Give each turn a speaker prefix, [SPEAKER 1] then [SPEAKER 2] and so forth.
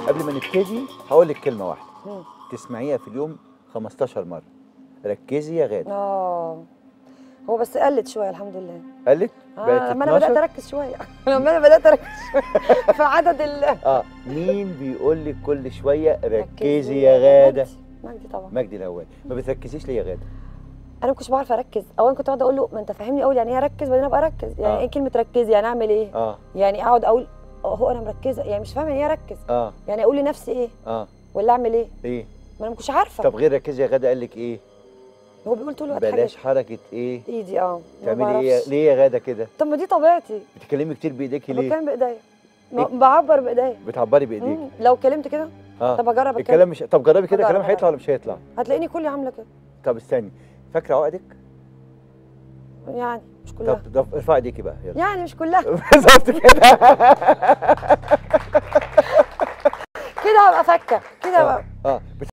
[SPEAKER 1] قبل ما نبتدي هقول لك كلمه واحده
[SPEAKER 2] مم.
[SPEAKER 1] تسمعيها في اليوم 15 مره ركزي يا غاده
[SPEAKER 2] اه هو بس قلت شويه الحمد لله
[SPEAKER 1] قالت
[SPEAKER 2] آه
[SPEAKER 1] بقت
[SPEAKER 2] لما انا بدات
[SPEAKER 1] 12
[SPEAKER 2] اركز شويه لما انا بدات اركز شويه في عدد ال
[SPEAKER 1] اه مين بيقول لك كل شويه ركزي يا غاده
[SPEAKER 2] مجدي. مجدي طبعا
[SPEAKER 1] مجدي الاول ما بتركزيش ليه يا غاده
[SPEAKER 2] انا ما كنتش بعرف اركز اولا كنت اقعد اقول له ما انت فاهمني اول يعني ايه اركز بعدين ابقى اركز يعني
[SPEAKER 1] آه.
[SPEAKER 2] ايه كلمه ركزي يعني اعمل ايه
[SPEAKER 1] اه
[SPEAKER 2] يعني اقعد اقول آه، هو انا مركزه يعني مش فاهمه يعني ايه اركز
[SPEAKER 1] اه
[SPEAKER 2] يعني اقول لنفسي ايه
[SPEAKER 1] اه
[SPEAKER 2] ولا اعمل ايه
[SPEAKER 1] ايه
[SPEAKER 2] ما انا ما كنتش عارفه
[SPEAKER 1] طب غير ركزي يا غاده قال لك ايه
[SPEAKER 2] هو بيقول طول الوقت حاجه
[SPEAKER 1] بلاش حركه ايه
[SPEAKER 2] ايدي اه ما
[SPEAKER 1] تعملي ايه
[SPEAKER 2] بعرفش.
[SPEAKER 1] ليه يا غاده كده
[SPEAKER 2] طب ما دي طبيعتي
[SPEAKER 1] بتتكلمي كتير بايديكي ليه
[SPEAKER 2] بتكلم بايديا ما-
[SPEAKER 1] إيه؟
[SPEAKER 2] بعبر بايديا
[SPEAKER 1] بتعبري بايديك
[SPEAKER 2] مم. لو كلمت كده
[SPEAKER 1] اه
[SPEAKER 2] طب اجرب اتكلم
[SPEAKER 1] الكلام مش طب جربي كده
[SPEAKER 2] هجرب،
[SPEAKER 1] الكلام هيطلع
[SPEAKER 2] هجرب.
[SPEAKER 1] ولا مش هيطلع
[SPEAKER 2] هتلاقيني كلي عامله كده
[SPEAKER 1] طب استني فاكره عقدك
[SPEAKER 2] يعني مش كلها
[SPEAKER 1] طب طب ارفعي ايديكي بقى يلا
[SPEAKER 2] يعني مش كلها
[SPEAKER 1] بالظبط كده
[SPEAKER 2] كده هبقى فكه كده هبقى
[SPEAKER 1] اه